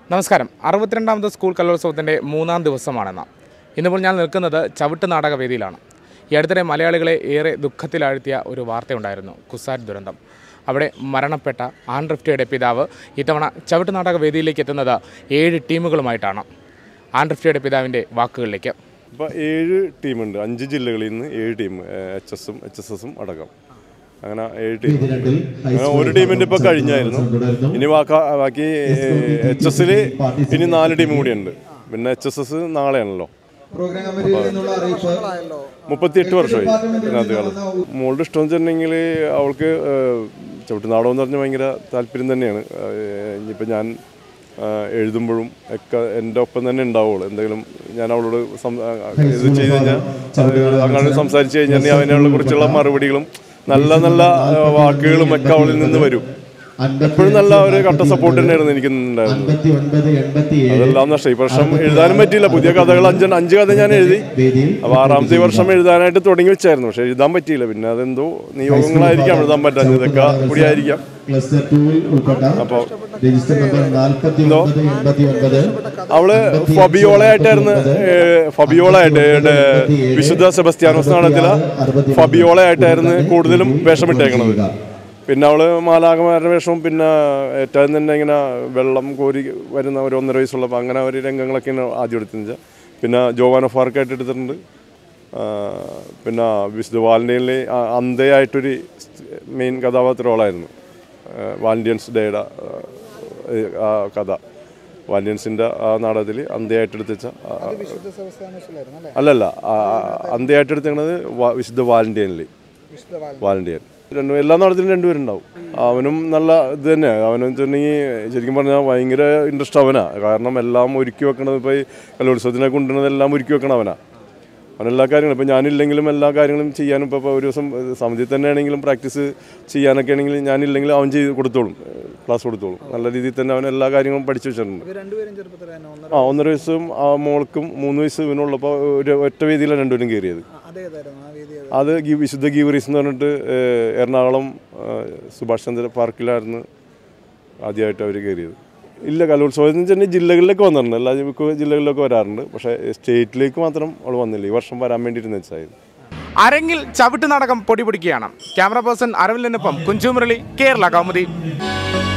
നമസ്കാരം അറുപത്തിരണ്ടാമത് സ്കൂൾ കലോത്സവത്തിൻ്റെ മൂന്നാം ദിവസമാണെന്ന് ഇന്നിപ്പോൾ ഞാൻ നിൽക്കുന്നത് ചവിട്ട് നാടക വേദിയിലാണ് ഈ അടുത്തിടെ മലയാളികളെ ഏറെ ദുഃഖത്തിലാഴ്ത്തിയ ഒരു വാർത്തയുണ്ടായിരുന്നു കുസാറ്റ് ദുരന്തം അവിടെ മരണപ്പെട്ട ആൻഡ്രിഫ്റ്റയുടെ പിതാവ് ഇത്തവണ ചവിട്ട് നാടക വേദിയിലേക്ക് എത്തുന്നത് ഏഴ് ടീമുകളുമായിട്ടാണ് ആൻഡ്രിഫ്റ്റയുടെ പിതാവിൻ്റെ വാക്കുകളിലേക്ക് ഇപ്പോൾ ഏഴ് ടീമുണ്ട് അഞ്ച് ജില്ലകളിൽ നിന്ന് ഏഴ് ടീം എച്ച് എസും എച്ച് എസ് എസും അടക്കം അങ്ങനെ ഏഴ് ടീം അങ്ങനെ ഒരു ടീമിൻ്റെ ഇപ്പോൾ കഴിഞ്ഞായിരുന്നു ഇനി ബാക്ക- ബാക്കി എച്ച് എസിൽ ഇനി നാല് ടീം കൂടിയുണ്ട് പിന്നെ എച്ച് എസ് എസ് നാളെയാണല്ലോ പ്രോഗ്രാം കമ്മിറ്റിയിൽ നിന്നുള്ള അറിയിപ്പ് മുപ്പത്തിയെട്ട് വർഷമായി ഇതിനകത്ത് കാലത്ത് മോളുടെ ഇഷ്ടം എന്ന് വെച്ചിട്ടുണ്ടെങ്കിൽ അവൾക്ക് ഏഹ്, ചവിട്ടുനാടകം എന്ന് പറഞ്ഞാൽ ഭയങ്കര താല്പര്യം തന്നെയാണ് ഏഹ്, ഇനിയിപ്പോൾ ഞാൻ ഏഹ്, എഴുതുമ്പോഴും ഒക്കെ എൻ്റെ ഒപ്പം തന്നെ ഉണ്ടാവുള്ളൂ എന്തെങ്കിലും ഞാൻ അവളോട് സം- ഇത് ചെയ്ത് കഴിഞ്ഞാൽ അങ്ങനെ സംസാരിച്ച് കഴിഞ്ഞാൽ അവനെ കുറിച്ചുള്ള മറുപടികളും നല്ല നല്ല ഏഹ്, വാക്കുകളും ഒക്കെ അവളിൽ നിന്ന് വരും എപ്പോഴും നല്ല ഒരു കട്ട സപ്പോർട്ട് തന്നെയായിരുന്നു എനിക്ക് ഉണ്ടായിരുന്നത് അൻപത്തി ഒൻപത് എൺപത്തി ഏഴ് അതെല്ലാം നഷ്ടം ഈ വർഷം എഴുതാനും പറ്റിയില്ല പുതിയ കഥകൾ അഞ്ചെണ്ണം അഞ്ച് കഥ ഞാൻ എഴുതി വേദിയിൽ അപ്പോൾ ആറാമത്തെ വർഷം എഴുതാനായിട്ട് തുടങ്ങി വെച്ചായിരുന്നു പക്ഷെ എഴുതാൻ പറ്റിയില്ല പിന്നെ അതെന്തോ നിയോഗങ്ങളായിരിക്കാം എഴുതാൻ പറ്റാഞ്ഞത് ഇതൊക്കെ കൂടിയായിരിക്കാം ക്ലസ്റ്റർ ടൂവിൽ ഉൾപ്പെട്ട അപ്പോൾ രജിസ്റ്റർ നമ്പർ നാൽപ്പത്തി ഒൻപത് എൺപത്തി ഒൻപത് അവള് ഫബിയോളയായിട്ടായിരുന്നു ഏഹ്, ഫബിയോളയായിട്ട് ഏഹ്, വിശുദ്ധ സെബസ്ത്യാനോസ് നാടകത്തിലെ ഫബിയോളയായിട്ടായിരുന്നു കൂടുതലും വേഷമിട്ടേക്കണത് പിന്നെ അവള് മാലാകമാരുടെ വേഷവും പിന്നെ ഏറ്റവും തന്നെ ഇങ്ങനെ വെള്ളം കോരി വരുന്ന ഒരു ഒന്നര വയസ്സുള്ളപ്പോൾ അങ്ങനെ ഒരു രംഗങ്ങളൊക്കെയാണ് ആദ്യം എടുത്തത് പിന്നെ ജോവാൻ ഓഫ് ആർക്കായിട്ട് എടുത്തിട്ടുണ്ട് ആ, പിന്നെ വിശുദ്ധ വാലന്റൈനിലെ അന്തയായിട്ടൊരു മെയിൻ കഥാപാത്ര റോളായിരുന്നു വാലന്റിയൻസ് ഡേയുടെ ആ കഥ വാലന്റിയൻസിൻ്റെ ആ നാടകത്തിൽ അന്തയായിട്ട് എടുത്തുവെച്ച അല്ലല്ല ആ, അന്തയായിട്ട് എടുത്തേക്കണത് വാ- വിശുദ്ധ വാലന്റൈനിൽ വാലന്റിയൻ രണ്ടു എല്ലാ നാടകത്തിലും രണ്ടുപേരുണ്ടാവും അവനും നല്ല ഇത് തന്നെ അവനെന്ന് വെച്ചിട്ടുണ്ടെങ്കിൽ ശരിക്കും പറഞ്ഞാൽ ഭയങ്കര ഇൻട്രസ്റ്റ് അവനാ കാരണം എല്ലാം ഒരുക്കി വെക്കണത് ഇപ്പോൾ ഈ കലോത്സവത്തിനെ കൊണ്ടുവരുന്നത് എല്ലാം ഒരുക്കി വെക്കണം അവനാ അവൻ എല്ലാ കാര്യങ്ങളും ഇപ്പോൾ ഞാനില്ലെങ്കിലും എല്ലാ കാര്യങ്ങളും ചെയ്യാനും ഇപ്പോൾ ഇപ്പോൾ ഒരു ദിവസം സമിതി തന്നെ ആണെങ്കിലും പ്രാക്ടീസ് ചെയ്യാനൊക്കെ ആണെങ്കിൽ ഞാനില്ലെങ്കിലും അവൻ ചെയ്ത് കൊടുത്തോളും ക്ലാസ് കൊടുത്തോളും നല്ല രീതിയിൽ തന്നെ അവൻ എല്ലാ കാര്യങ്ങളും പഠിച്ചു വെച്ചിട്ടുണ്ട് രണ്ടുപേരും ചെറുപ്പത്തിൽ തന്നെ ഒന്നര ആ ഒന്നര വയസ്സും ആ മോൾക്കും മൂന്ന് വയസ്സ് ഇവനുള്ളപ്പോൾ ഒരു ഒറ്റ വേദിയിലാണ് രണ്ടുപേരും കയറിയത് അതേതായിരുന്നു ആ വേദി ഏതാ? അത് ഗി- വിശുദ്ധ ഗീവറീസ് എന്ന് പറഞ്ഞിട്ട് ഏഹ്, എറണാകുളം ഏഹ്, സുഭാഷ് ചന്ദ്ര പാർക്കിലായിരുന്നു ആദ്യമായിട്ട് അവർ കയറിയത് ഇല്ല കലോത്സവത്തിന് തന്നെ ജില്ലകളിലേക്ക് വന്നിട്ടുണ്ട് എല്ലാ ജില്ല- ജില്ലകളിലൊക്കെ വരാറുണ്ട് പക്ഷേ സ്റ്റേറ്റിലേക്ക് മാത്രം അവൾ വന്നില്ല ഈ വർഷം വരാൻ വേണ്ടിയിരുന്ന വെച്ചായിരുന്നു അരങ്ങിൽ ചവിട്ട് നാടകം പൊടിപിടിക്കുകയാണ് ക്യാമറ പേഴ്സൺ അരവിന്ദിനൊപ്പം കുഞ്ചുമുരളി കേരള കൗമുദി